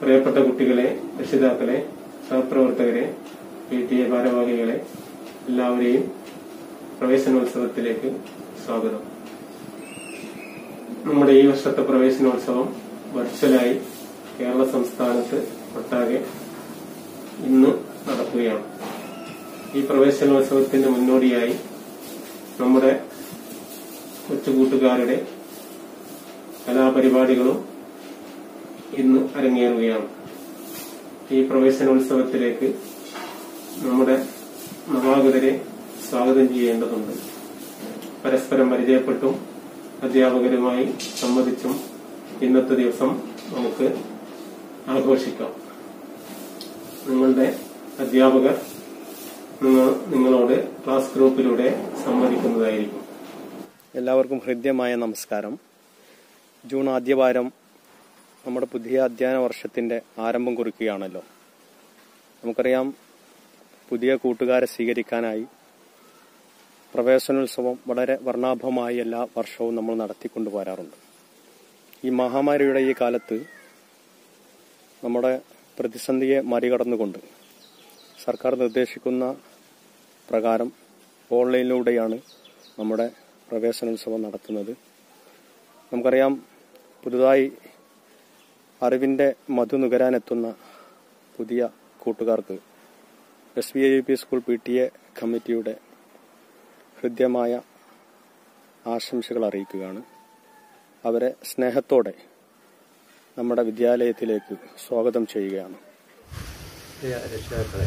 പ്രിയപ്പെട്ട കുട്ടികളെ രക്ഷിതാക്കളെ സഹപ്രവർത്തകരെ പി ടി എ ഭാരവാഹികളെ എല്ലാവരെയും പ്രവേശനോത്സവത്തിലേക്ക് സ്വാഗതം നമ്മുടെ ഈ വർഷത്തെ പ്രവേശനോത്സവം വെർച്വലായി കേരള സംസ്ഥാനത്ത് ഒട്ടാകെ ഇന്ന് നടക്കുകയാണ് ഈ പ്രവേശനോത്സവത്തിന്റെ മുന്നോടിയായി നമ്മുടെ കൊച്ചുകൂട്ടുകാരുടെ കലാപരിപാടികളും ഇന്ന് അരങ്ങേറുകയാണ് ഈ പ്രവേശനോത്സവത്തിലേക്ക് നമ്മുടെ നവാഗതരെ സ്വാഗതം ചെയ്യേണ്ടതുണ്ട് പരസ്പരം പരിചയപ്പെട്ടും അധ്യാപകരുമായി സംവദിച്ചും ഇന്നത്തെ ദിവസം നമുക്ക് ആഘോഷിക്കാം നിങ്ങളുടെ അധ്യാപകർ നിങ്ങൾ നിങ്ങളോട് ക്ലാസ് ഗ്രൂപ്പിലൂടെ സംവദിക്കുന്നതായിരിക്കും എല്ലാവർക്കും ഹൃദ്യമായ നമസ്കാരം ജൂൺ ആദ്യവാരം നമ്മുടെ പുതിയ അധ്യയന വർഷത്തിന്റെ ആരംഭം കുറിക്കുകയാണല്ലോ നമുക്കറിയാം പുതിയ കൂട്ടുകാരെ സ്വീകരിക്കാനായി പ്രവേശനോത്സവം വളരെ വർണ്ണാഭമായി എല്ലാ വർഷവും നമ്മൾ നടത്തിക്കൊണ്ടു വരാറുണ്ട് ഈ മഹാമാരിയുടെ ഈ കാലത്ത് നമ്മുടെ പ്രതിസന്ധിയെ മറികടന്നുകൊണ്ട് സർക്കാർ നിർദ്ദേശിക്കുന്ന പ്രകാരം ഓൺലൈനിലൂടെയാണ് നമ്മുടെ പ്രവേശനോത്സവം നടത്തുന്നത് നമുക്കറിയാം പുതുതായി അറിവിന്റെ മധു നുകരാനെത്തുന്ന പുതിയ കൂട്ടുകാർക്ക് S B I P school P T A കമ്മിറ്റിയുടെ ഹൃദ്യമായ ആശംസകൾ അറിയിക്കുകയാണ് അവരെ സ്നേഹത്തോടെ നമ്മുടെ വിദ്യാലയത്തിലേക്ക് സ്വാഗതം ചെയ്യുകയാണ് പ്രിയ രക്ഷിതാക്കളെ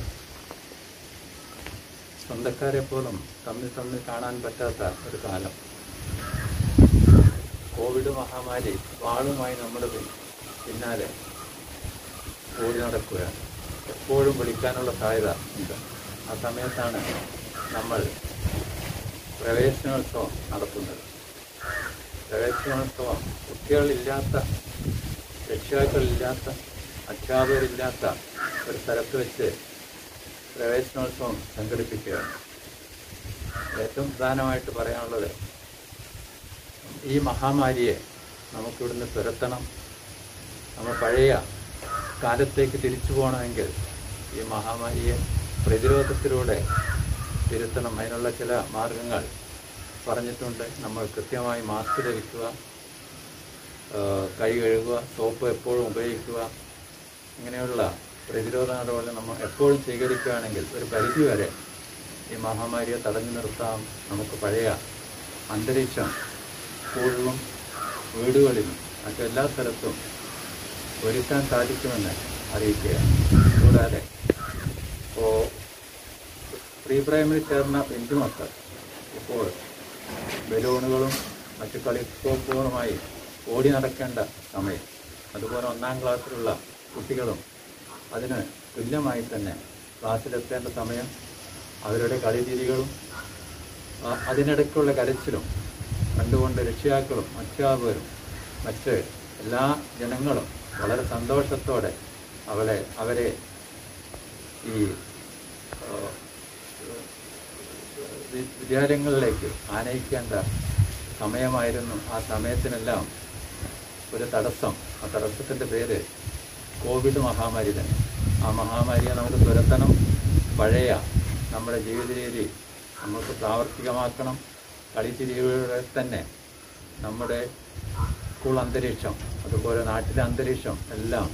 സ്വന്തക്കാരെ പോലും തമ്മിൽ തമ്മിൽ കാണാൻ പറ്റാത്ത ഒരു കാലം കോവിഡ് മഹാമാരി വാളുമായി നമ്മുടെ പിൻ- പിന്നാലെ ഓടി നടക്കുകയാണ് എപ്പോഴും വിളിക്കാനുള്ള സാധ്യത ഉണ്ട് ആ സമയത്താണ് നമ്മൾ പ്രവേശനോത്സവം നടത്തുന്നത് പ്രവേശനോത്സവം കുട്ടികളില്ലാത്ത രക്ഷിതാക്കളില്ലാത്ത അധ്യാപകരില്ലാത്ത ഒരു സ്ഥലത്ത് വെച്ച് പ്രവേശനോത്സവം സംഘടിപ്പിക്കുകയാണ് ഏറ്റവും പ്രധാനമായിട്ട് പറയാനുള്ളത് ഈ മഹാമാരിയെ നമുക്കിവിടുന്ന് തുരത്തണം നമ്മൾ പഴയ കാലത്തേക്ക് തിരിച്ചു പോകണമെങ്കിൽ ഈ മഹാമാരിയെ പ്രതിരോധത്തിലൂടെ തിരുത്തണം അതിനുള്ള ചില മാർഗങ്ങൾ പറഞ്ഞിട്ടുണ്ട് നമ്മൾ കൃത്യമായി മാസ്ക് ധരിക്കുക ഏഹ് കൈ കഴുകുക സോപ്പ് എപ്പോഴും ഉപയോഗിക്കുക ഇങ്ങനെയുള്ള പ്രതിരോധ നടപടികൾ നമ്മൾ എപ്പോഴും സ്വീകരിക്കുകയാണെങ്കിൽ ഒരു പരിധി വരെ ഈ മഹാമാരിയെ തടഞ്ഞു നിർത്താം നമുക്ക് പഴയ അന്തരീക്ഷം സ്കൂളിലും വീടുകളിലും മറ്റെല്ലാ സ്ഥലത്തും ഒരുക്കാൻ സാധിക്കുമെന്ന് അറിയിക്കുകയാണ് കൂടാതെ ഇപ്പോൾ പ്രീ പ്രൈമറി ചേർന്ന പിന്തുമക്കൾ ഇപ്പോൾ ബലൂണുകളും മറ്റു കളിക്കോപ്പുകളുമായി ഓടി നടക്കേണ്ട സമയം അതുപോലെ ഒന്നാം ക്ലാസ്സിലുള്ള കുട്ടികളും അതിന് തുല്യമായി തന്നെ ക്ലാസ്സിലെത്തേണ്ട സമയം അവരുടെ കളിരീതികളും ആ, അതിനിടയ്ക്കുള്ള കരച്ചിലും കണ്ടുകൊണ്ട് രക്ഷിതാക്കളും അധ്യാപകരും മറ്റ് എല്ലാ ജനങ്ങളും വളരെ സന്തോഷത്തോടെ അവളെ അവരെ ഈ ആ, വി- വിദ്യാലയങ്ങളിലേക്ക് ആനയിക്കേണ്ട സമയമായിരുന്നു ആ സമയത്തിനെല്ലാം ഒരു തടസ്സം ആ തടസ്സത്തിൻ്റെ പേര് കോവിഡ് മഹാമാരി തന്നെ ആ മഹാമാരിയെ നമുക്ക് തുരത്തണം പഴയ നമ്മുടെ ജീവിത രീതി നമുക്ക് പ്രാവർത്തികമാക്കണം കളിച്ചിരിയുടെ തന്നെ നമ്മുടെ സ്കൂൾ അന്തരീക്ഷം അതുപോലെ നാട്ടിലെ അന്തരീക്ഷം എല്ലാം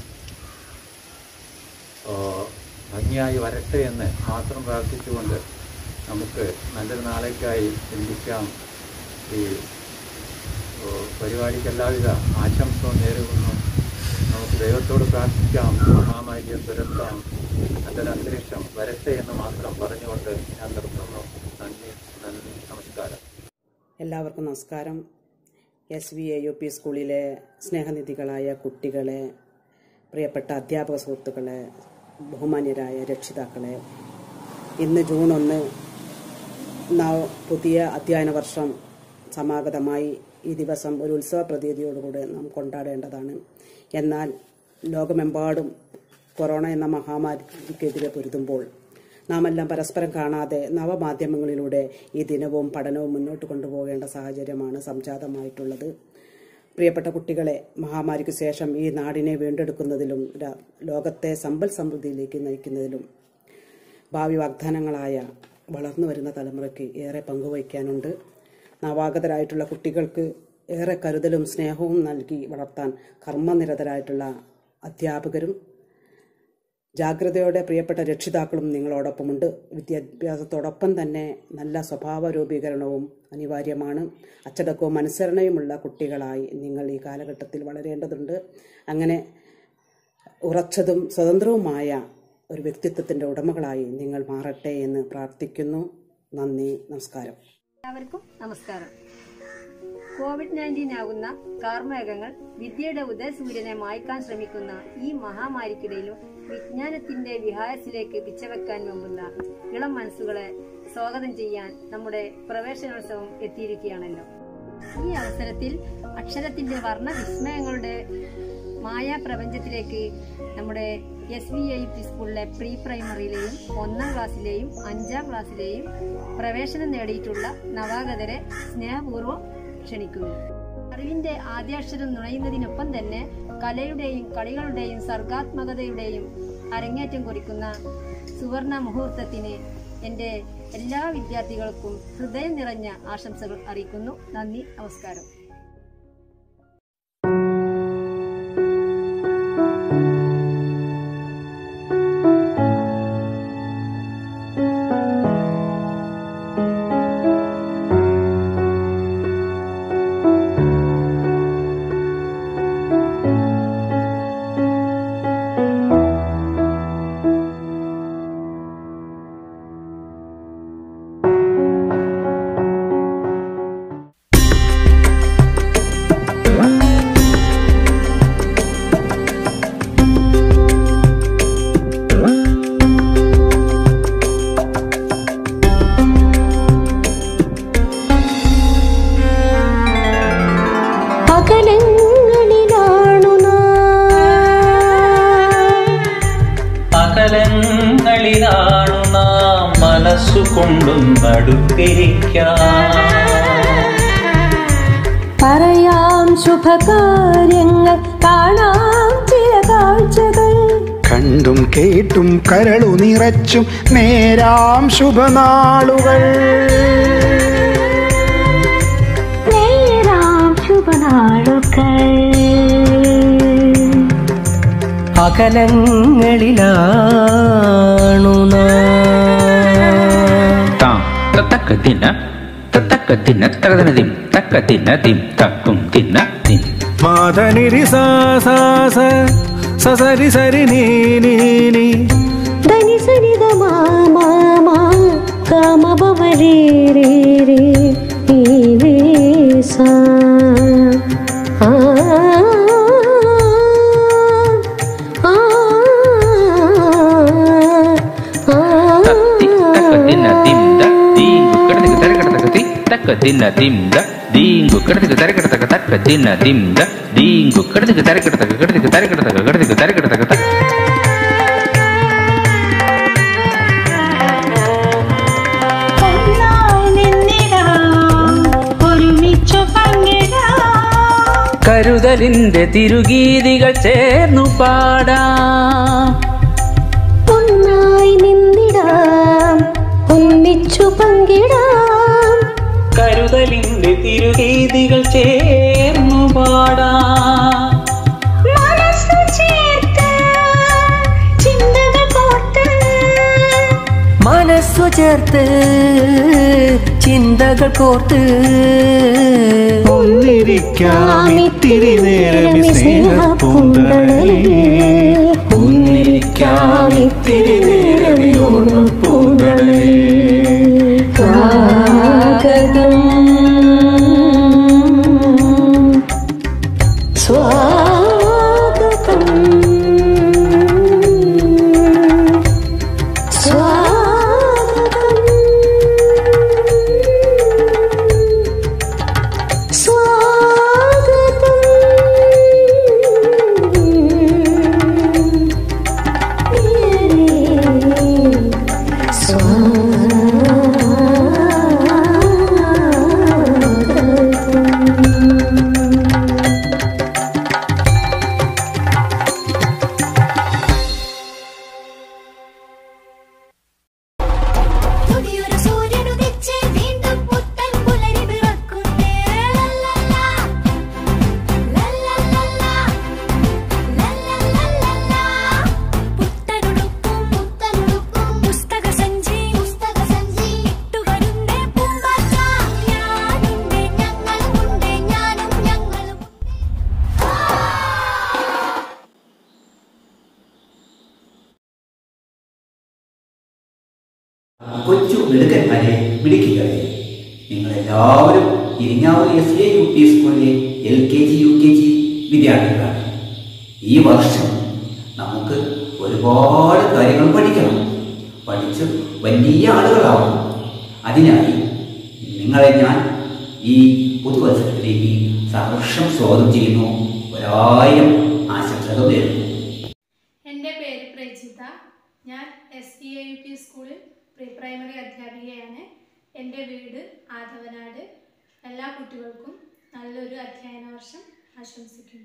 ആ, ഭംഗിയായി വരട്ടെ എന്ന് മാത്രം പ്രാർത്ഥിച്ചുകൊണ്ട് നമുക്ക് നല്ലൊരു നാളേക്കായി ചിന്തിക്കാം ഈ ഓ, പരിപാടിക്ക് എല്ലാവിധ ആശംസവും നേരുന്നു നമുക്ക് ദൈവത്തോട് പ്രാർത്ഥിക്കാം മഹാമാരിയെ തുരത്താം നല്ലൊരു അന്തരീക്ഷം വരട്ടെ എന്ന് മാത്രം പറഞ്ഞുകൊണ്ട് ഞാൻ നിർത്തുന്നു നന്ദി നന്ദി നമസ്കാരം എല്ലാവർക്കും നമസ്കാരം S V A U P സ്കൂളിലെ സ്നേഹനിധികളായ കുട്ടികളെ പ്രിയപ്പെട്ട അധ്യാപക സുഹൃത്തുക്കളെ ബഹുമാന്യരായ രക്ഷിതാക്കളെ ഇന്ന് ജൂൺ ഒന്ന് നവ പുതിയ അധ്യയന വർഷം സമാഗതമായി ഈ ദിവസം ഒരു ഉത്സവ പ്രതീതിയോടുകൂടി നാം കൊണ്ടാടേണ്ടതാണ് എന്നാൽ ലോകമെമ്പാടും കൊറോണ എന്ന മഹാമാരിക്കെതിരെ പൊരുതുമ്പോൾ നാം എല്ലാം പരസ്പരം കാണാതെ നവമാധ്യമങ്ങളിലൂടെ ഈ ദിനവും പഠനവും മുന്നോട്ട് കൊണ്ടുപോകേണ്ട സാഹചര്യമാണ് സംജാതമായിട്ടുള്ളത് പ്രിയപ്പെട്ട കുട്ടികളെ മഹാമാരിക്ക് ശേഷം ഈ നാടിനെ വീണ്ടെടുക്കുന്നതിലും ര- ലോകത്തെ സമ്പൽ സമൃദ്ധിയിലേക്ക് നയിക്കുന്നതിലും ഭാവി വാഗ്ദാനങ്ങളായ വളർന്നു വരുന്ന തലമുറയ്ക്ക് ഏറെ പങ്കുവയ്ക്കാനുണ്ട് നവാഗതരായിട്ടുള്ള കുട്ടികൾക്ക് ഏറെ കരുതലും സ്നേഹവും നൽകി വളർത്താൻ കർമ്മനിരതരായിട്ടുള്ള അധ്യാപകരും ജാഗ്രതയോടെ പ്രിയപ്പെട്ട രക്ഷിതാക്കളും നിങ്ങളോടൊപ്പമുണ്ട് വിദ്യാഭ്യാസത്തോടൊപ്പം തന്നെ നല്ല സ്വഭാവ രൂപീകരണവും അനിവാര്യമാണ് അച്ചടക്കവും അനുസരണയുമുള്ള കുട്ടികളായി നിങ്ങൾ ഈ കാലഘട്ടത്തിൽ വളരേണ്ടതുണ്ട് അങ്ങനെ ഉറച്ചതും സ്വതന്ത്രവുമായ ഒരു വ്യക്തിത്വത്തിൻ്റെ ഉടമകളായി നിങ്ങൾ മാറട്ടെ എന്ന് പ്രാർത്ഥിക്കുന്നു നന്ദി നമസ്കാരം എല്ലാവർക്കും നമസ്കാരം കോവിഡ് നയൻറ്റീൻ ആകുന്ന കാർമേഘങ്ങൾ വിദ്യയുടെ ഉദയസൂര്യനെ മായ്ക്കാൻ ശ്രമിക്കുന്ന ഈ മഹാമാരിക്കിടയിലും വിജ്ഞാനത്തിന്റെ വിഹായസിലേക്ക് പിച്ചവെക്കാൻ വെമ്പുന്ന ഇളം മനസ്സുകളെ സ്വാഗതം ചെയ്യാൻ നമ്മുടെ പ്രവേശനോത്സവം എത്തിയിരിക്കുകയാണല്ലോ ഈ അവസരത്തിൽ അക്ഷരത്തിന്റെ വർണ്ണ വിസ്മയങ്ങളുടെ മായാ പ്രപഞ്ചത്തിലേക്ക് നമ്മുടെ എസ് വി ഐ പി സ്കൂളിലെ പ്രീ പ്രൈമറിയിലെയും ഒന്നാം ക്ലാസ്സിലെയും അഞ്ചാം ക്ലാസ്സിലെയും പ്രവേശനം നേടിയിട്ടുള്ള നവാഗതരെ സ്നേഹപൂർവ്വം ക്ഷണിക്കുന്നു അറിവിന്റെ ആദ്യാക്ഷരം നുണയുന്നതിനൊപ്പം തന്നെ കലയുടെയും കളികളുടെയും സർഗാത്മകതയുടെയും അരങ്ങേറ്റം കുറിക്കുന്ന സുവർണ മുഹൂർത്തത്തിന് എൻ്റെ എല്ലാ വിദ്യാർത്ഥികൾക്കും ഹൃദയം നിറഞ്ഞ ആശംസകൾ അറിയിക്കുന്നു നന്ദി നമസ്കാരം അകലങ്ങളിലാണു അകലങ്ങളിലാണു നാം മനസ്സുകൊണ്ടും നടുത്തിരിക്കാം പറയാം ശുഭകാര്യങ്ങൾ കാണാം ചില കാഴ്ചകൾ കണ്ടും കേട്ടും കരളു നിറച്ചും നേരാം ശുഭനാളുകൾ നേരാം ശുഭനാളുകൾ അകലങ്ങളിലാണു താം തത്തക്ക തിന്ന തത്തക്ക തിന്ന തകതനതിം തക്ക തിന്ന തിം തക്കും തിന്ന തിം മാതനിരി സാ സാ സ സസരി സരി നീ നീ നീ ധനി സരിത മാമാ കാമ ഭവരേ രേ രേ നീ രേ സാ ആ ആ തത്തി തക്ക തിന്ന തിം ദ ദീങ്കു കടതിക്ക് തരകടതക തി തക്ക തിന്ന തിം ദ ദീങ്കു കടതിക്ക് തരകടതക തക്ക തിന്ന തിം ദ ദീങ്കു കടതിക്ക് തരകടതക കടതിക്ക് തരകടതക കടതിക്ക് തരകടതക തക്ക ഒരുമിച്ചു പങ്കിടാം കരുതലിന്റെ തിരുഗീതികൾ ചേർന്നു പാടാം ഒന്നായി നിന്നിടാം ഒന്നിച്ചു പങ്കിടാം കരുതലിന്റെ തിരുഗീതികൾ ചേർന്നു പാടാം മനസ്സു ചേർത്ത് ചിന്തകൾ കോർത്ത് മനസ്സു ചേർത്ത് ചിന്തകൾ കോർത്ത് ഒന്നിരിക്കാം ഇത്തിരി നേരം ഈ സ്നേഹപ്പൂന്തളേ ഒന്നിരിക്കാം ഇത്തിരി നേരം ഈ ഓർമ്മപ്പൂന്തളേ സ്വാഗതം സ്വാഗതം സ്വാഗതം സ്വാഗതം കൊച്ചു മിടുക്കന്മാരെ മിടുക്കികളെ നിങ്ങളെല്ലാവരും Iringavur S A U P സ്കൂളിലെ L K G U K G വിദ്യാർത്ഥികളാണ് ഈ വർഷം നമുക്ക് ഒരുപാട് കാര്യങ്ങൾ പഠിക്കണം പഠിച്ച് വലിയ ആളുകളാവണം അതിനായി നിങ്ങളെ ഞാൻ ഈ പുതുവത്സരത്തിലേക്ക് സഹർഷം സ്വാഗതം ചെയ്യുന്നു ഒരായിരം ആശംസകൾ നേരുന്നു എൻ്റെ പേര് പ്രജിത ഞാൻ S D A U P സ്കൂളിൽ പ്രീ പ്രൈമറി അധ്യാപികയാണ് എൻ്റെ വീട് ആദവനാട് എല്ലാ കുട്ടികൾക്കും നല്ലൊരു അധ്യയന വർഷം ആശംസിക്കുന്നു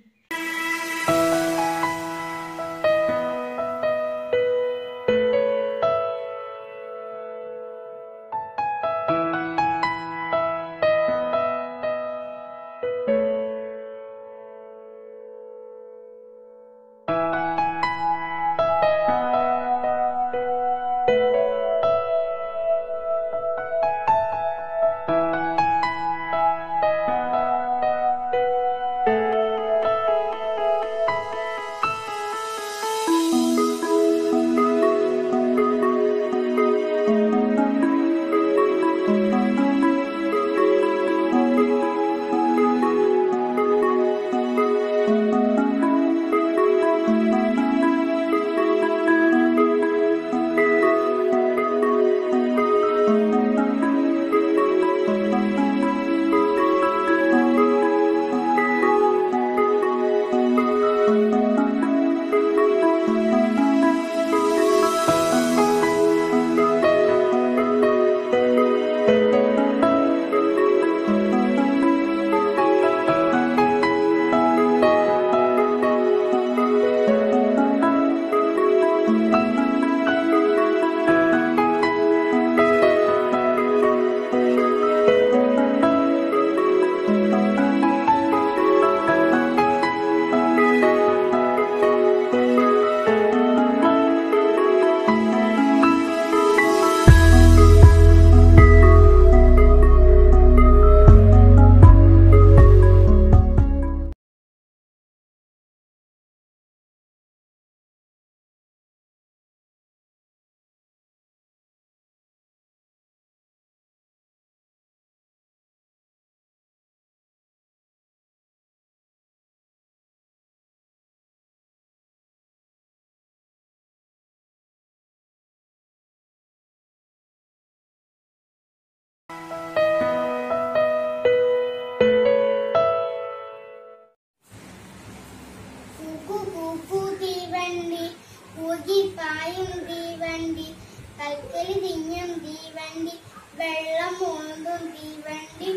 കൂക്കു കൂക്കു തീവണ്ടി കൂകിപ്പായും തീവണ്ടി കൽക്കലി തിഞ്ഞും തീവണ്ടി വെള്ളം മൂന്നും തീവണ്ടി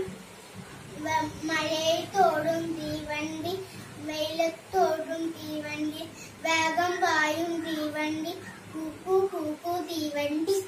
വ- മഴയത്തോടും തീവണ്ടി വെയിലത്തോടും തീവണ്ടി വേഗം പായും തീവണ്ടി കൂക്കു കൂക്കു തീവണ്ടി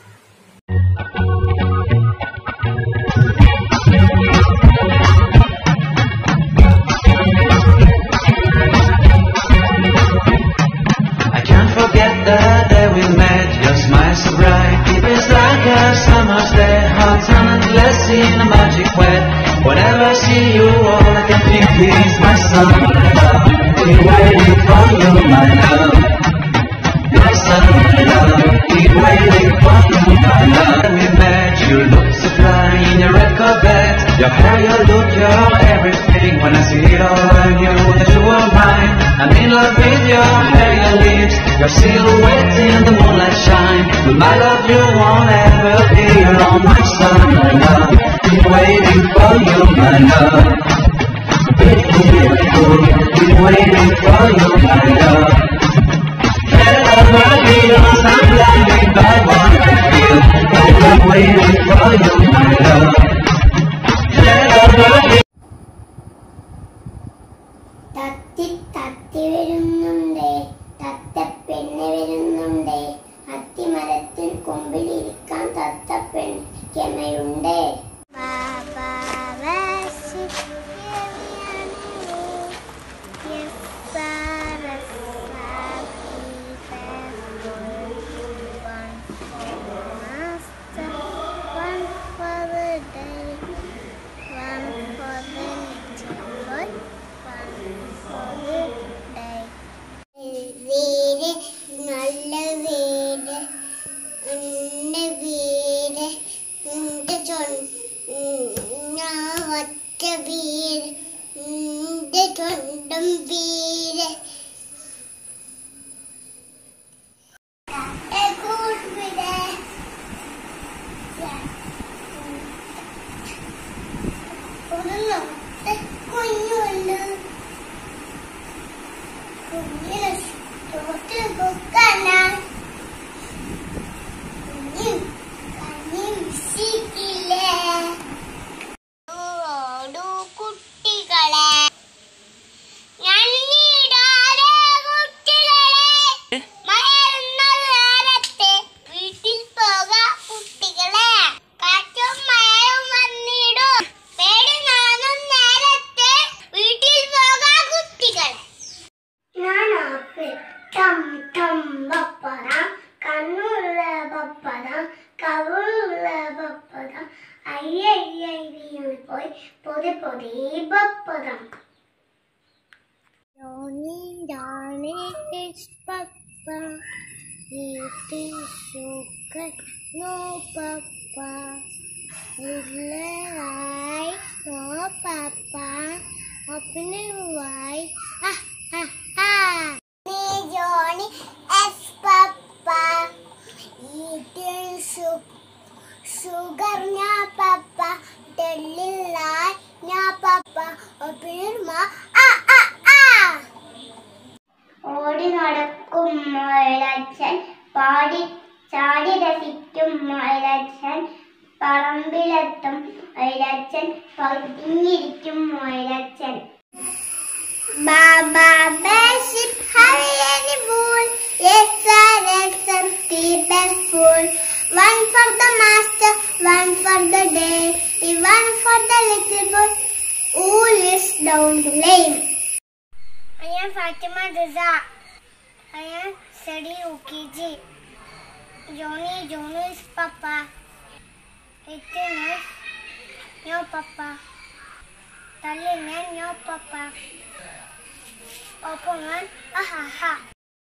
I can't forget the day we met. Your smile so bright, it is like a summer's day. Hot and endless in a magic way. Whenever I see you, all I can think is my son. Keep waiting for you, my love. My son, my love. Keep waiting for you, my love. When we met, you look so fly in your red Corvette. Your hair, your look, your everything. When I see it all, I knew that you were mine. I'm in love with your hair, your lips, your silhouette in the moonlight shine. With my love, you won't ever be alone, my son, my love. Keep waiting for you, my love. Keep keep waiting for you, my love. Never be lost, I'm blinded by what I feel. I'm waiting for you, my love. Never be തത്തി തത്തി വരുന്നുണ്ടേ തത്തപ്പെണ്ണ് വരുന്നുണ്ടേ അത്തിമരത്തിൽ കൊമ്പിലിരിക്കാൻ തത്തപ്പെണ്ണയുണ്ടേ One for the day, one for A good day. ഒരു നോട്ട് കുഞ്ഞുണ്ട് കുഞ്ഞിന് തോട്ടിൽ പൊക്കാനാണ് കുഞ്ഞു കഞ്ഞി വിശിക്കില്ലേ ഓടൂ കുട്ടികളെ ഞണ്ണിടാതെ കുട്ടികളെ മഴയുന്ന നേരത്തെ വീട്ടിൽ പോകാ കുട്ടികളെ കാറ്റും മഴയും വന്നിടും പേടി നാനും നേരത്തെ വീട്ടിൽ പോകാ കുട്ടികളെ ഞാനാപ്പ് ടം ടം പപ്പടം കണ്ണുള്ള പപ്പടം കവിളുള്ള പപ്പടം അയ്യയ്യ വീണ് പോയി പൊതി പൊതി പപ്പടം Johnny, Johnny is Papa. It is sugar, no Papa. Little eye, no Papa. Open your eye, ah, ah, ah. Me, Johnny, S Papa. Eating sugar, no Papa. Little eye, no Papa. Open your mouth, ah, ah, ah. ഓടി നടക്കും മൊയലച്ഛൻ പാടി ചാടി രസിക്കും മൊയലച്ഛൻ പറമ്പിലെത്തും മൊയലച്ഛൻ പതിഞ്ഞിരിക്കും മൊയലച്ഛൻ Baba Baship Haryani Bull, yes sir, yes sir, keep us full. One for the master, one for the day, one for the little boy who lives down the lane. I am Fatima Diza. I am studying UKG. Johnny, Johnny is Papa. It is no Papa. Darling, no Papa. Open one, ah ha.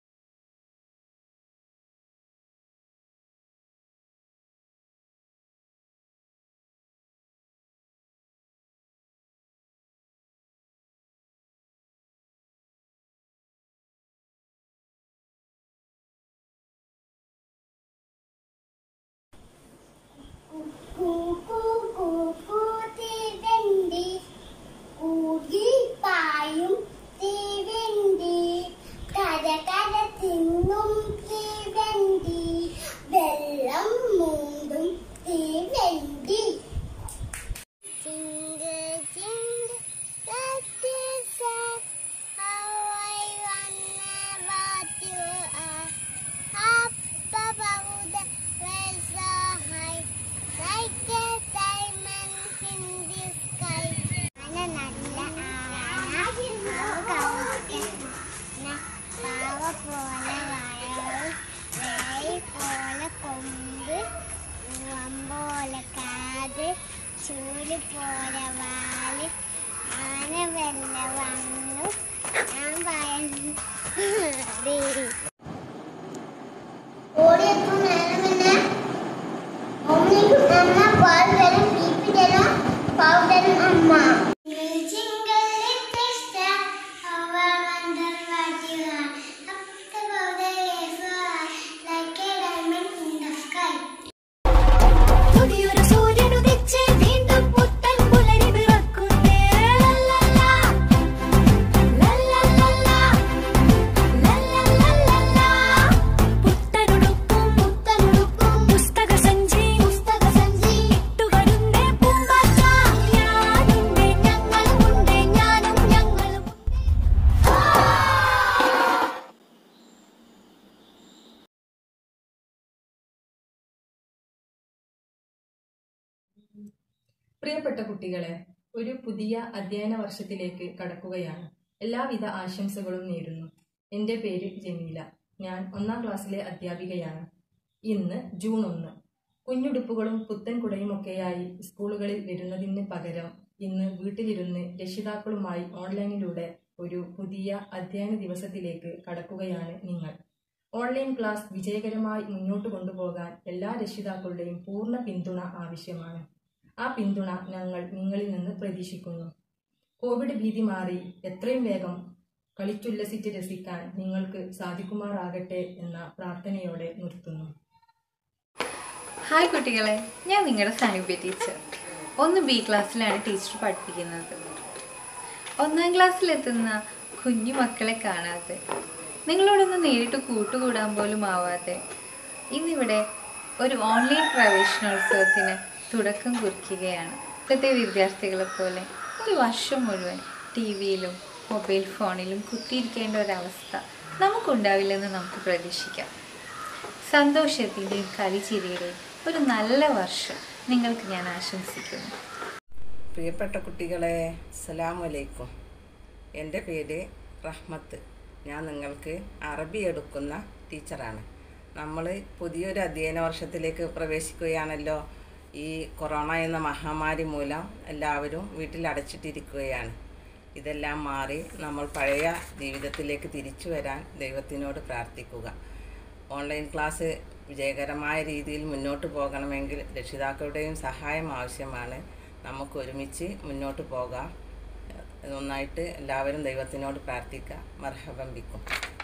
പായും തീവണ്ടി കര കര തിന്നും തീവണ്ടി വെള്ളം മൂടും തീവണ്ടി Jingle, jingle, that is how I wanna what you are. Up above the world so high, like a diamond in the sky. നല്ല നല്ല ആന പാവ പോലെ വയറ് വേൽ പോലെ കൊമ്പ് വമ്പോലെ കാത് ചൂല് പോലെ വാല് ആന വെള്ള വന്നു ഞാൻ ഭയന്നു ഓടിയപ്പോൾ നേരമില്ല ഓമനിക്കും അമ്മ പാൽ തരും ബീപ്പി തരും പൗഡറും അമ്മ പുതിയൊരു സൂര്യനുദിച്ച് വീണ്ടും പുത്തൻ പുലരി പിറക്കുന്നേ ലല്ലല്ലാ, ലല്ലല്ലല്ലാ, ലല്ലല്ലല്ലല്ലാ. പുത്തനുടുപ്പും പുത്തനുടുപ്പും പുസ്തകസഞ്ചി പുസ്തകസഞ്ചി ഇട്ടുവരുന്നേ പൂമ്പാറ്റ. ഞാനുണ്ട് ഞങ്ങളുമുണ്ട് ഞാനും ഞങ്ങളും പ്രിയപ്പെട്ട കുട്ടികളെ ഒരു പുതിയ അധ്യയന വർഷത്തിലേക്ക് കടക്കുകയാണ് എല്ലാവിധ ആശംസകളും നേരുന്നു എൻ്റെ പേര് ജമീല ഞാൻ ഒന്നാം ക്ലാസ്സിലെ അധ്യാപികയാണ് ഇന്ന് ജൂൺ ഒന്ന് കുഞ്ഞുടുപ്പുകളും പുത്തൻ കുടയുമൊക്കെയായി സ്കൂളുകളിൽ വരുന്നതിന് പകരം ഇന്ന് വീട്ടിലിരുന്ന് രക്ഷിതാക്കളുമായി ഓൺലൈനിലൂടെ ഒരു പുതിയ അധ്യയന ദിവസത്തിലേക്ക് കടക്കുകയാണ് നിങ്ങൾ ഓൺലൈൻ ക്ലാസ് വിജയകരമായി മുന്നോട്ട് കൊണ്ടുപോകാൻ എല്ലാ രക്ഷിതാക്കളുടെയും പൂർണ്ണ പിന്തുണ ആവശ്യമാണ് ആ പിന്തുണ ഞങ്ങൾ നിങ്ങളിൽ നിന്ന് പ്രതീക്ഷിക്കുന്നു കോവിഡ് ഭീതി മാറി എത്രയും വേഗം കളിച്ചുല്ലസിച്ച് രസിക്കാൻ നിങ്ങൾക്ക് സാധിക്കുമാറാകട്ടെ എന്ന പ്രാർത്ഥനയോടെ നിർത്തുന്നു ഹായ് കുട്ടികളെ ഞാൻ നിങ്ങളുടെ സാനുപ്യ ടീച്ചർ ഒന്ന് ബി ക്ലാസ്സിലാണ് ടീച്ചർ പഠിപ്പിക്കുന്നത് ഒന്നാം ക്ലാസ്സിലെത്തുന്ന കുഞ്ഞു മക്കളെ കാണാതെ നിങ്ങളോടൊന്ന് നേരിട്ട് കൂട്ടുകൂടാൻ പോലും ആവാതെ ഇന്നിവിടെ ഒരു ഓൺലൈൻ പ്രവേശനോത്സവത്തിന് തുടക്കം കുറിക്കുകയാണ് ഇപ്പോഴത്തെ വിദ്യാർത്ഥികളെ പോലെ ഒരു വർഷം മുഴുവൻ ടി വിയിലും മൊബൈൽ ഫോണിലും കുത്തിയിരിക്കേണ്ട ഒരവസ്ഥ നമുക്കുണ്ടാവില്ലെന്ന് നമുക്ക് പ്രതീക്ഷിക്കാം സന്തോഷത്തിൻ്റെയും കളിച്ചിരിയുടെയും ഒരു നല്ല വർഷം നിങ്ങൾക്ക് ഞാൻ ആശംസിക്കുന്നു പ്രിയപ്പെട്ട കുട്ടികളെ അസ്സലാമു അലൈക്കും എൻ്റെ പേര് റഹ്മത്ത് ഞാൻ നിങ്ങൾക്ക് അറബി എടുക്കുന്ന ടീച്ചറാണ് നമ്മൾ പുതിയൊരു അധ്യയന വർഷത്തിലേക്ക് പ്രവേശിക്കുകയാണല്ലോ ഈ കൊറോണ എന്ന മഹാമാരി മൂലം എല്ലാവരും വീട്ടിൽ അടച്ചിട്ടിരിക്കുകയാണ് ഇതെല്ലാം മാറി നമ്മൾ പഴയ ജീവിതത്തിലേക്ക് തിരിച്ചു വരാൻ ദൈവത്തിനോട് പ്രാർത്ഥിക്കുക ഓൺലൈൻ ക്ലാസ് വിജയകരമായ രീതിയിൽ മുന്നോട്ട് പോകണമെങ്കിൽ രക്ഷിതാക്കളുടെയും സഹായം ആവശ്യമാണ് നമുക്ക് ഒരുമിച്ച് മുന്നോട്ട് പോകാം ഒന്നായിട്ട് എല്ലാവരും ദൈവത്തിനോട് പ്രാർത്ഥിക്കുക മർഹബംബിക്കും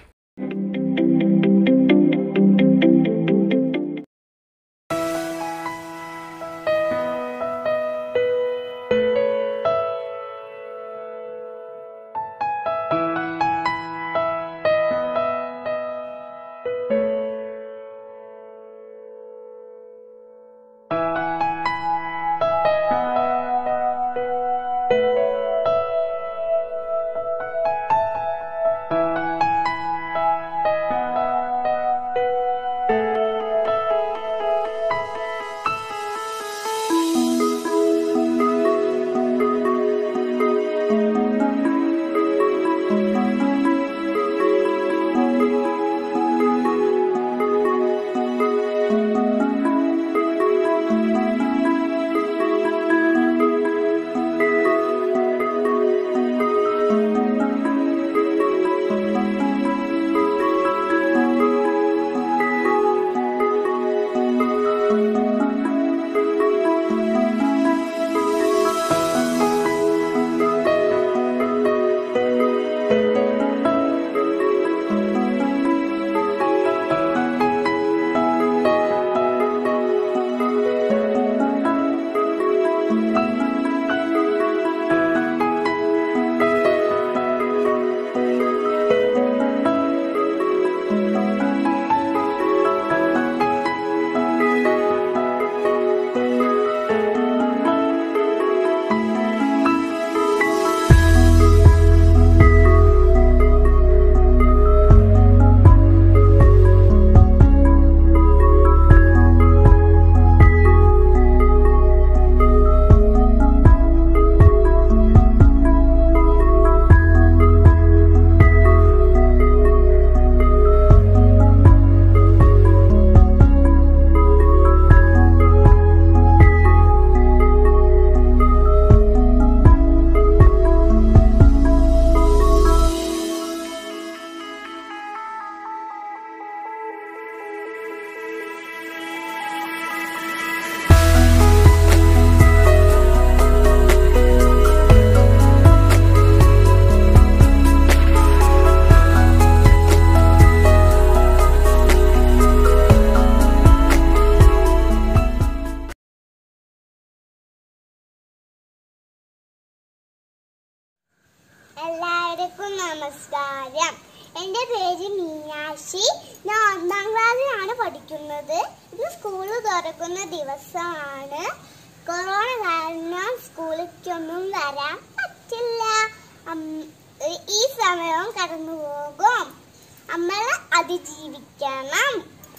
എല്ലാവർക്കും നമസ്കാരം എൻ്റെ പേര് മീനാക്ഷി ഞാൻ ഒന്നാം ക്ലാസ്സിലാണ് പഠിക്കുന്നത് ഇന്ന് സ്കൂൾ തുറക്കുന്ന ദിവസമാണ് കൊറോണ കാരണം സ്കൂളിലേക്കൊന്നും വരാൻ പറ്റില്ല അം- ഈ സമയവും കടന്നു പോകും നമ്മൾ അതിജീവിക്കണം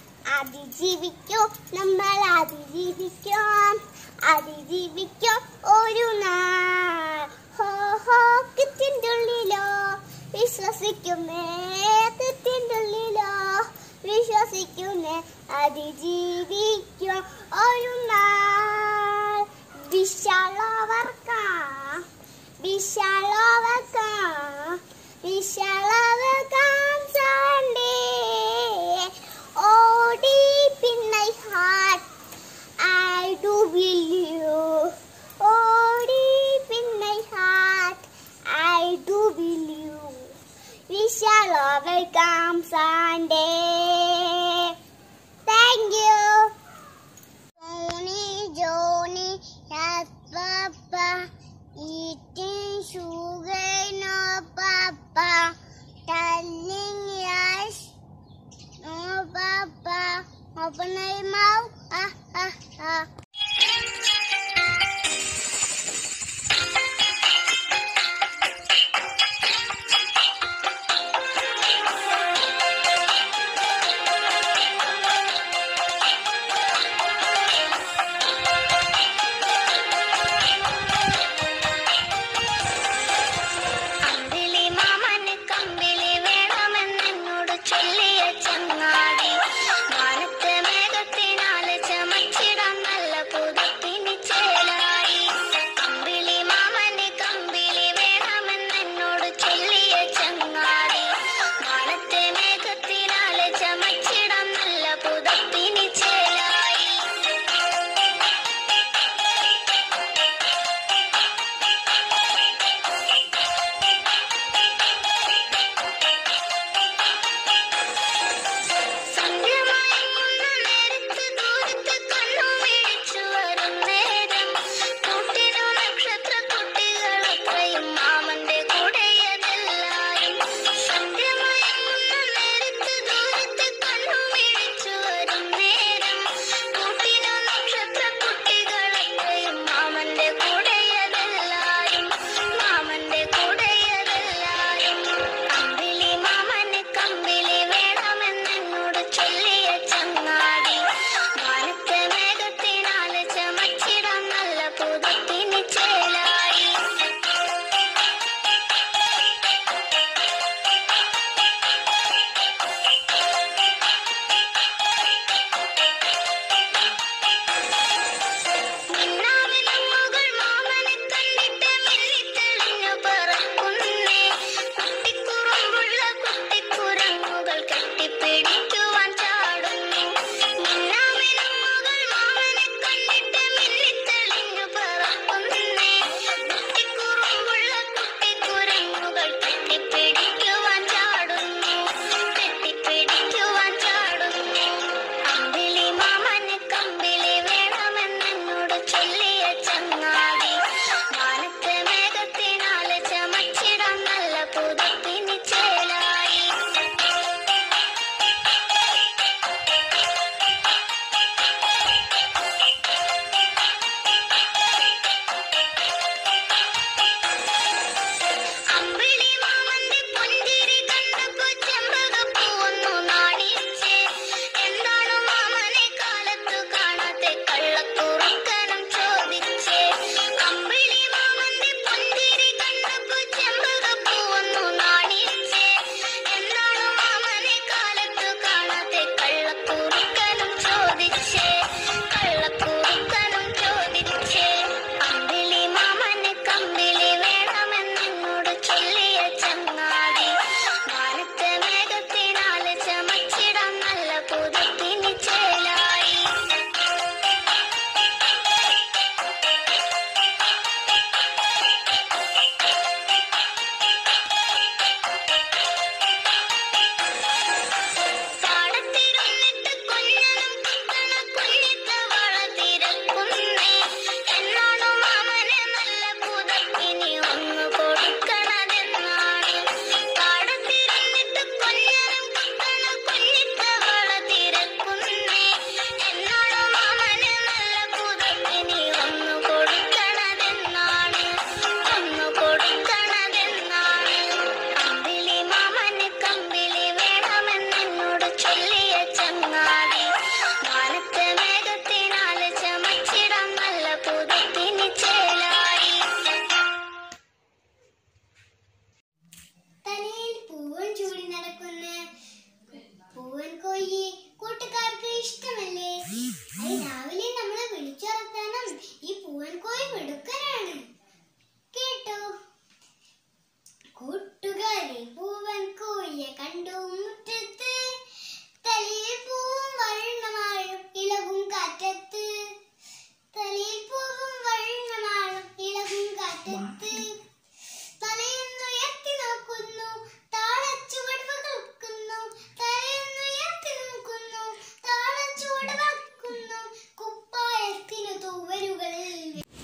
അതിജീവിക്കൂ നമ്മൾ അതിജീവിക്കും അതിജീവിക്കും ഒരു നാൾ ഹോ ഹോ കിറ്റിൻ്റെ ഉള്ളിലോ വിശ്വസിക്കുന്നേ കിറ്റിൻ്റെ ഉള്ളിലോ വിശ്വസിക്കുന്നേ അതിജീവിക്കും ഒരു നാൾ വിശാലോവർക്കാം വിശാലോവർക്കാം വിശാലോവർക്കാം Sunday Oh, deep in my heart, I do believe. Oh, deep in my heart, I do believe. comes Sunday. Thank you. Johnny, Johnny, yes, Papa. Eating sugar, no, Papa. Telling yes, no, Papa. Open your mouth, ah, ah, ah. അമ്പിളി മാമന് കമ്പിളി വേണമെന്നെന്നോട് ചൊല്ലിയ ചങ്ങാടി വാനത്തെ മേഘത്തിനാല് ചമച്ചിടാൻ നല്ല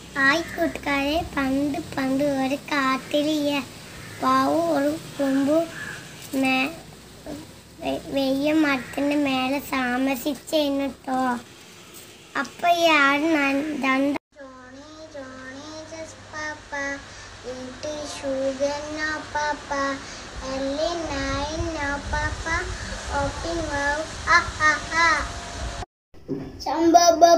hi കൂട്ടുകാരെ പണ്ട് പണ്ട് ഒരു കാട്ടിലിയ Pau ഒരു കൊമ്പു മേ വെ- വെയ്യ മരത്തിന്റെ മേലെ താമസിച്ചിരുന്നു കേട്ടോ അപ്പൊ ഇയാൾ രണ്ട് sugar no papa early nine no papa open mouth ah ah ah സംഭവ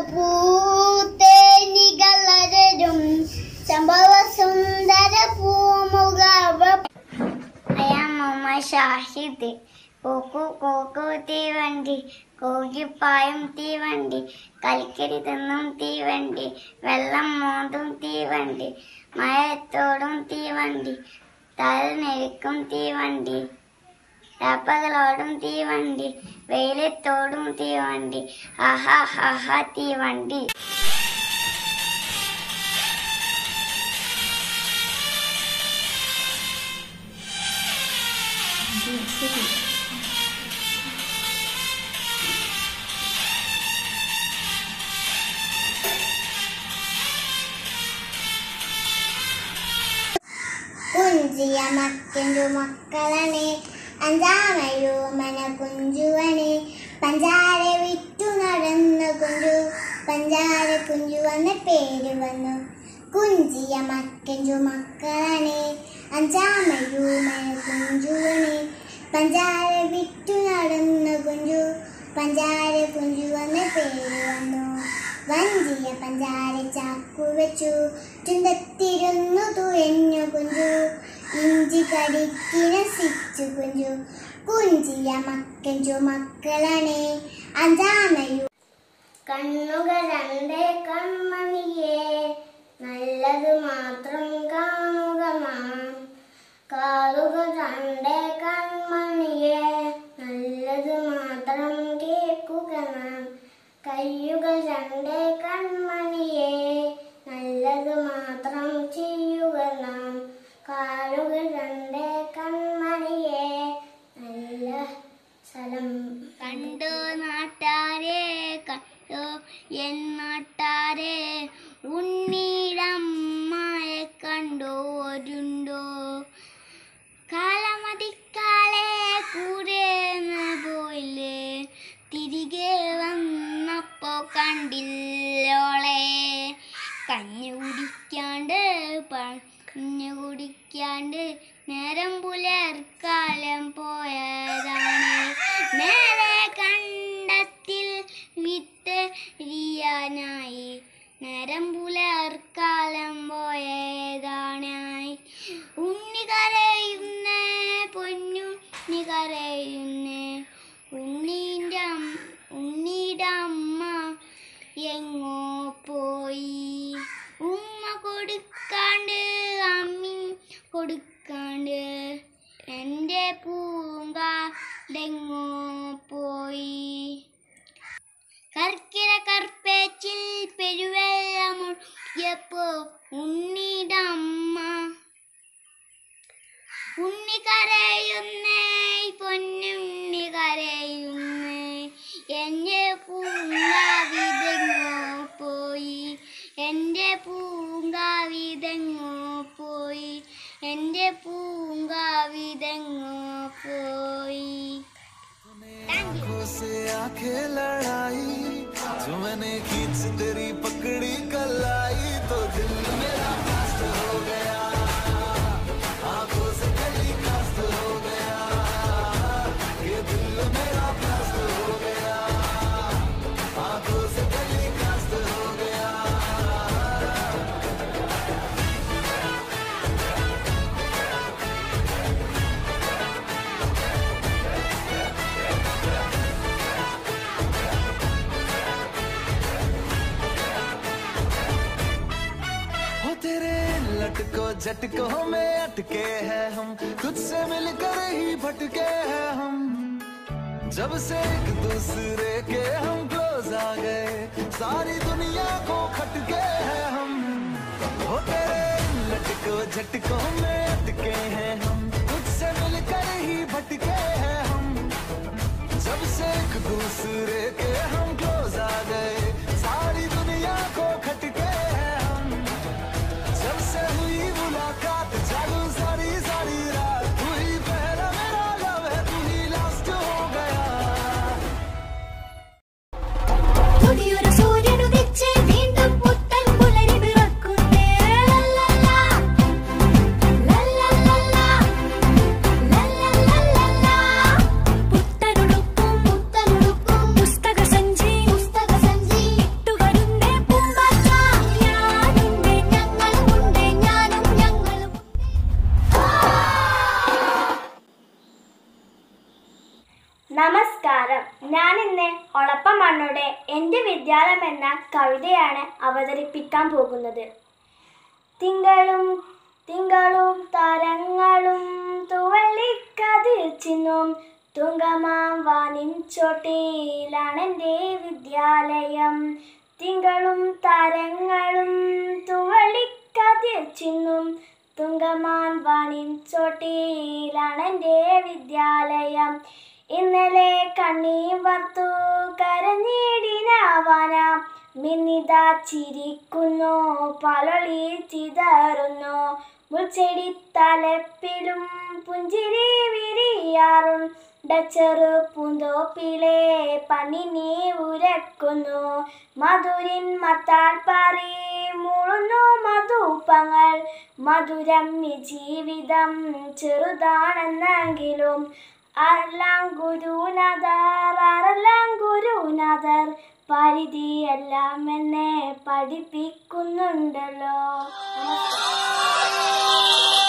പൂത്തേനികളരും സംഭവ സുന്ദര പൂമുഖ അയാമമ്മ ഷാഹിദ് കോക്കു കോക്കു തീവണ്ടി കോകിപ്പായും തീവണ്ടി കൽക്കരി തിന്നും തീവണ്ടി വെള്ളം മോന്തും തീവണ്ടി മഴത്തോടും തീവണ്ടി തല നെരിക്കും തീവണ്ടി രാപ്പകളോടും തീവണ്ടി വെയിലത്തോടും തീവണ്ടി ആഹാ ഹാഹാ തീവണ്ടി കുഞ്ചിയ മക്കൻ്റെ മക്കളാണ് അഞ്ചാമയൂമന കുഞ്ചുവണ് പഞ്ചാര വിറ്റു നടന്ന കുഞ്ചു പഞ്ചാര കുഞ്ചു എന്ന പേര് വന്നു കുഞ്ചിയ മക്കൻ്റെ മക്കളാണ് അഞ്ചാമയൂമന കുഞ്ചുവണ് പഞ്ചാര വിറ്റു നടന്ന കുഞ്ചു പഞ്ചാര കുഞ്ചു എന്ന പേര് വന്നു വഞ്ചിയ പഞ്ചാര ചാക്കു വെച്ചു ചുണ്ടത്തിരുന്നു തുഴഞ്ഞു കുഞ്ചു ഇഞ്ചി കടിക്കിന സിച്ചു കുഞ്ചു കുഞ്ചിയ മക്കഞ്ചു മക്കളാണ് അഞ്ചാമയു കണ്ണുകൾ രണ്ടേ കൺമണിയേ നല്ലത് മാത്രം കാണുക നാം കാതുകൾ രണ്ടേ കൺമണിയേ നല്ലത് മാത്രം കേൾക്കുക നാം കയ്യുകൾ രണ്ടേ കൺമണിയേ നല്ലത് മാത്രം ചെയ്യുക നാം കാലുകൾ രണ്ടേ കൺമണിയേ നല്ല സ്ഥലം കണ്ടോ നാട്ടാരെ കണ്ടോ എൻ നാട്ടാരെ ഉണ്ണീടമ്മയെ കണ്ടോ ഒരുണ്ടോ കാലമതിക്കാലെ കൂടെ പോയില്ലേ തിരികെ വന്നപ്പോ കണ്ടില്ലോളെ കഞ്ഞി കുടിക്കാണ്ട് പഞ്ഞു കുടിക്കാണ്ട് നേരം പുലർക്കാലം പോയതാണ് നേരെ കണ്ടത്തിൽ വിത്ത് എരിയാനായി നേരം പുലർക്കാലം പോയതാണായി ഉണ്ണി കരയുന്നേ പൊന്നുണ്ണി കരയുന്നേ ഉണ്ണീൻ്റെ അം- ഉണ്ണിയുടെ അമ്മ എങ്ങോ പോയി ഉമ്മ കൊടുക്കാണ്ട് അമ്മി കൊടുക്കാണ്ട് എൻ്റെ പൂങ്കാടെങ്ങോ പോയി കർക്കിര കർപ്പേച്ചിൽ പെരുവെള്ളമൊഴിയപ്പോ ഉണ്ണിയുടെ അമ്മ ഉണ്ണി കരയുന്നേ പൊന്നുണ്ണി കരയുന്നേ എൻ്റെ പൂങ്കാവിതെങ്ങോ പോയി എൻ്റെ പൂങ്കാവിതെങ്ങോ പോയി എൻ്റെ പൂങ്കാവിതെങ്ങോ പോയി आंखों से आंखें लड़ाई जो मैंने खींच तेरी पकड़ी कलाई तो दिल मेरा मस्त हो गया आंखों से गली मस्त हो गया ये दिल मेरा मस्त हो गया आंखों से गली मस्त हो गया हो तेरे लटको झटकों में अटके हैं हम तुझसे मिलकर ही भटके हैं हम जब से एक दूसरे के हम क्लोज आ गए सारी दुनिया को खटके हैं हम हो तेरे लटको झटकों में अटके हैं हम तुझसे मिलकर ही भटके हैं हम जब से एक दूसरे के हम क्लोज आ गए सारी दुनिया को खटके हैं हम പുതിയൊരു സൂര്യനുദിച്ച് വീണ്ടും പുത്തൻ പുലരി പിറക്കുന്നേ ലല്ലല്ലാ, ലല്ലല്ലല്ലാ, ലല്ലല്ലല്ലല്ലാ. പുത്തനുടുപ്പും പുത്തനുടുപ്പും പുസ്തകസഞ്ചി പുസ്തകസഞ്ചി ഇട്ടുവരുന്നേ പൂമ്പാറ്റ ഞാനുണ്ട് ഞങ്ങളുമുണ്ട് ഞാനും ഞങ്ങളും നമസ്കാരം ഞാൻ ഇന്ന് ഒളപ്പമണ്ണുടെ എൻ്റെ വിദ്യാലയം എന്ന കവിതയാണ് അവതരിപ്പിക്കാൻ പോകുന്നത് തിങ്കളും തിങ്കളും താരങ്ങളും തുവള്ളിക്കതിർ ചിന്നും തുങ്കമാം വാനിൻ ചോട്ടിയിലാണെൻ്റെ വിദ്യാലയം തിങ്കളും താരങ്ങളും തുവള്ളിക്കതിർ ചിന്നും തുങ്കമാൻ വാനിൻ ചോട്ടിയിലാണെൻ്റെ വിദ്യാലയം ഇന്നലെ കണ്ണീ വർത്തു കരഞ്ഞിടിനാവാന മിന്നിത ചിരിക്കുന്നു പലൊളി ചിതറുന്നു മുൾച്ചെടി തലപ്പിലും പുഞ്ചിരി വിരിയാറും ഡച്ചറു പൂന്തോപ്പിലെ പനിനി ഉരക്കുന്നു മധുരിൻ മത്താൽ പാറി മൂളുന്നു മധുപ്പങ്ങൾ മധുരം ഈ ജീവിതം ചെറുതാണെന്നെങ്കിലും ആരെല്ലാം ഗുരുനാഥർ ആരെല്ലാം ഗുരുനാഥർ പരിധിയെല്ലാം എന്നെ പഠിപ്പിക്കുന്നുണ്ടല്ലോ നമസ്കാരം